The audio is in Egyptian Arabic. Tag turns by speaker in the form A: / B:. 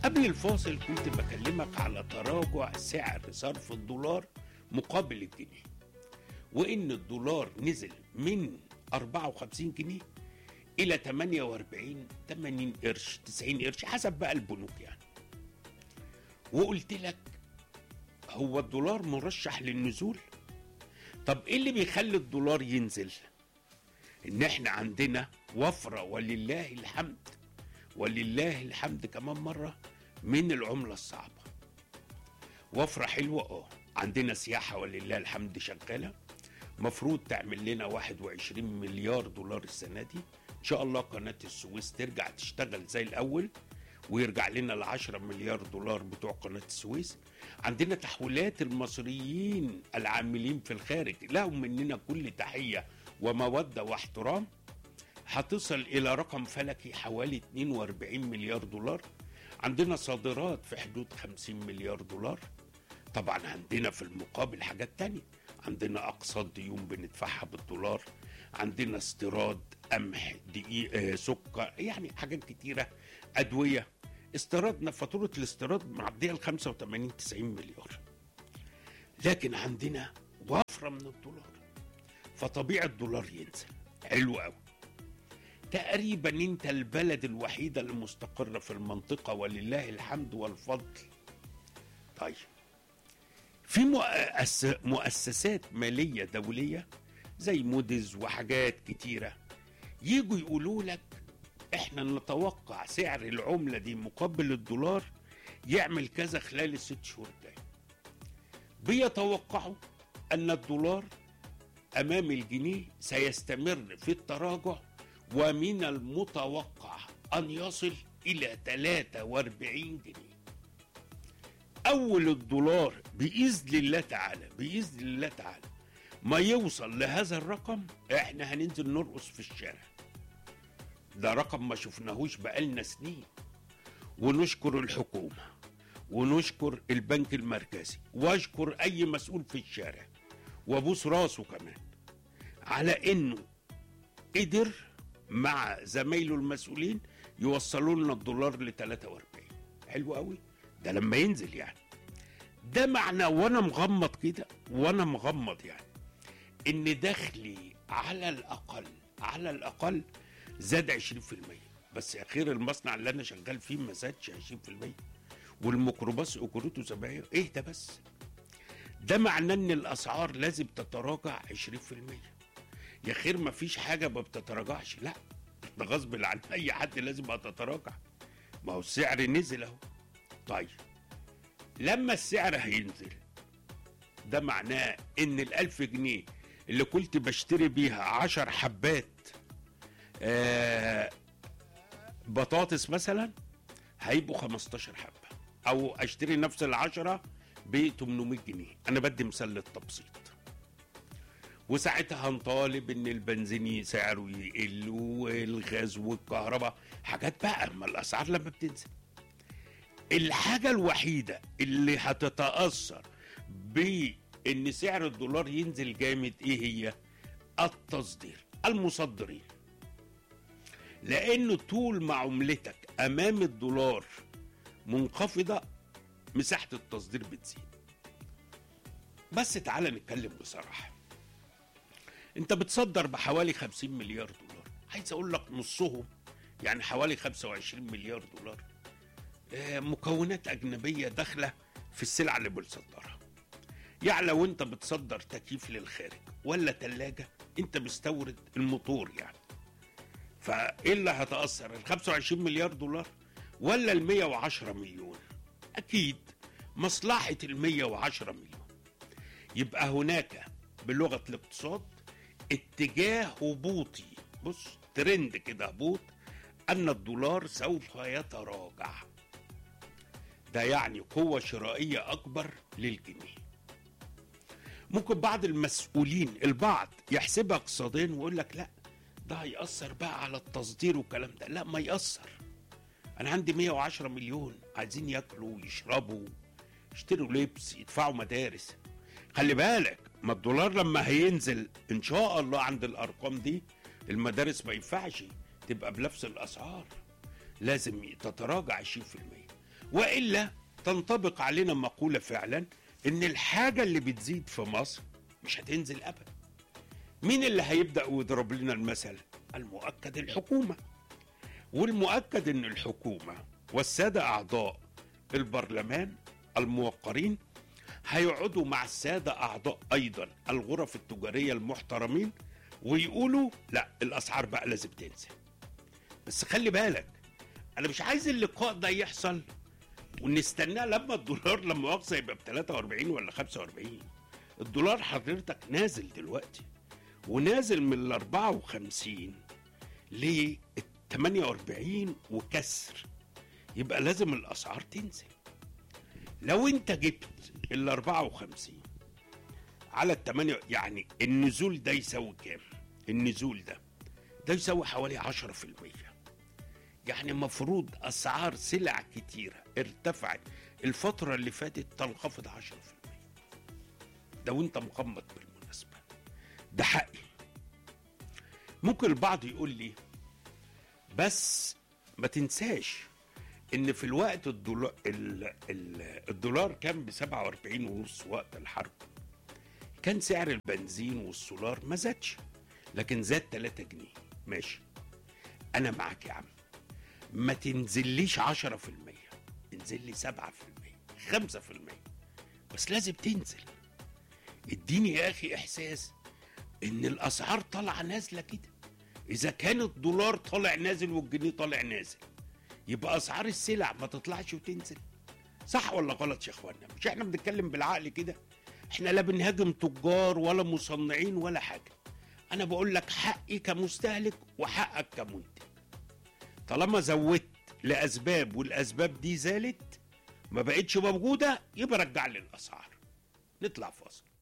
A: قبل الفاصل كنت بكلمك على تراجع سعر صرف الدولار مقابل الجنيه وان الدولار نزل من 54 جنيه الى 48 80 قرش 90 قرش حسب بقى البنوك يعني وقلت لك هو الدولار مرشح للنزول طب ايه اللي بيخلي الدولار ينزل ان احنا عندنا وفره ولله الحمد ولله الحمد كمان مره من العمله الصعبه وفره حلوه اه عندنا سياحه ولله الحمد شغاله مفروض تعمل لنا 21 مليار دولار السنه دي ان شاء الله قناه السويس ترجع تشتغل زي الاول ويرجع لنا ال 10 مليار دولار بتوع قناه السويس عندنا تحويلات المصريين العاملين في الخارج لهم مننا كل تحيه وموده واحترام هتصل الى رقم فلكي حوالي 42 مليار دولار عندنا صادرات في حدود 50 مليار دولار طبعا عندنا في المقابل حاجات تانية عندنا اقساط ديون بندفعها بالدولار عندنا استيراد قمح دقيق آه، سكر يعني حاجات كتيره ادويه استيرادنا فاتوره الاستيراد معديه ل 85 90 مليار لكن عندنا وفره من الدولار فطبيعي الدولار ينزل حلو قوي تقريبا انت البلد الوحيده المستقره في المنطقه ولله الحمد والفضل طيب في مؤس... مؤسسات ماليه دوليه زي موديز وحاجات كتيره يجوا يقولوا لك احنا نتوقع سعر العمله دي مقابل الدولار يعمل كذا خلال الست شهور الجايه بيتوقعوا ان الدولار امام الجنيه سيستمر في التراجع ومن المتوقع ان يصل الى 43 جنيه اول الدولار باذن الله تعالى باذن الله تعالى ما يوصل لهذا الرقم احنا هننزل نرقص في الشارع ده رقم ما شفناهوش بقالنا سنين ونشكر الحكومه ونشكر البنك المركزي واشكر اي مسؤول في الشارع وابوس راسه كمان على انه قدر مع زمايله المسؤولين يوصلوا لنا الدولار ل 43 حلو قوي ده لما ينزل يعني ده معناه وانا مغمض كده وانا مغمض يعني ان دخلي على الاقل على الاقل زاد 20% بس يا خير المصنع اللي انا شغال فيه ما زادش 20% والميكروباص اجرته 70 ايه ده بس ده معناه ان الاسعار لازم تتراجع 20% يا خير ما فيش حاجه ما بتتراجعش لا ده غصب عن اي حد لازم تتراجع ما هو السعر نزل اهو طيب لما السعر هينزل ده معناه ان الألف جنيه اللي كنت بشتري بيها عشر حبات آه بطاطس مثلا هيبقوا 15 حبة او اشتري نفس العشرة ب 800 جنيه انا بدي مثال للتبسيط وساعتها هنطالب ان البنزين سعره يقل والغاز والكهرباء حاجات بقى ما الاسعار لما بتنزل الحاجة الوحيدة اللي هتتأثر بإن سعر الدولار ينزل جامد إيه هي؟ التصدير المصدرين لأنه طول ما عملتك أمام الدولار منخفضة مساحة التصدير بتزيد بس تعالى نتكلم بصراحة انت بتصدر بحوالي 50 مليار دولار عايز اقول لك نصهم يعني حوالي 25 مليار دولار آه، مكونات أجنبية داخلة في السلعة اللي بتصدرها يعني لو انت بتصدر تكييف للخارج ولا تلاجة انت مستورد الموتور يعني فايه اللي هتأثر ال 25 مليار دولار ولا ال 110 مليون اكيد مصلحة ال 110 مليون يبقى هناك بلغة الاقتصاد اتجاه هبوطي بص ترند كده هبوط ان الدولار سوف يتراجع ده يعني قوة شرائية أكبر للجنيه ممكن بعض المسؤولين البعض يحسبها اقتصاديا ويقول لك لا ده هيأثر بقى على التصدير والكلام ده لا ما يأثر أنا عندي 110 مليون عايزين ياكلوا ويشربوا يشتروا لبس يدفعوا مدارس خلي بالك ما الدولار لما هينزل ان شاء الله عند الارقام دي المدارس ما ينفعش تبقى بنفس الاسعار لازم تتراجع 20% والا تنطبق علينا مقوله فعلا ان الحاجه اللي بتزيد في مصر مش هتنزل ابدا مين اللي هيبدا ويضرب لنا المثل المؤكد الحكومه والمؤكد ان الحكومه والساده اعضاء البرلمان الموقرين هيقعدوا مع الساده اعضاء ايضا الغرف التجاريه المحترمين ويقولوا لا الاسعار بقى لازم تنزل بس خلي بالك انا مش عايز اللقاء ده يحصل ونستناه لما الدولار لما مؤاخذه يبقى ب 43 ولا 45 الدولار حضرتك نازل دلوقتي ونازل من ال 54 ل 48 وكسر يبقى لازم الاسعار تنزل لو انت جبت ال 54 على ال 8 يعني النزول ده يساوي كام؟ النزول ده ده يساوي حوالي 10% يعني مفروض اسعار سلع كتيره ارتفعت الفتره اللي فاتت تنخفض 10% ده وانت مغمض بالمناسبه ده حقي ممكن البعض يقول لي بس ما تنساش ان في الوقت الدولار ال- ال- الدولار كان ب 47 ونص وقت الحرب كان سعر البنزين والسولار ما زادش لكن زاد 3 جنيه ماشي انا معاك يا عم ما تنزليش 10% انزل لي 7% 5% بس لازم تنزل اديني يا اخي احساس ان الاسعار طالعه نازله كده اذا كان الدولار طالع نازل والجنيه طالع نازل يبقى اسعار السلع ما تطلعش وتنزل صح ولا غلط يا اخوانا مش احنا بنتكلم بالعقل كده احنا لا بنهاجم تجار ولا مصنعين ولا حاجه انا بقول لك حقي كمستهلك وحقك كمنتج طالما زودت لاسباب والاسباب دي زالت ما بقتش موجوده يبقى رجع لي الاسعار نطلع فاصل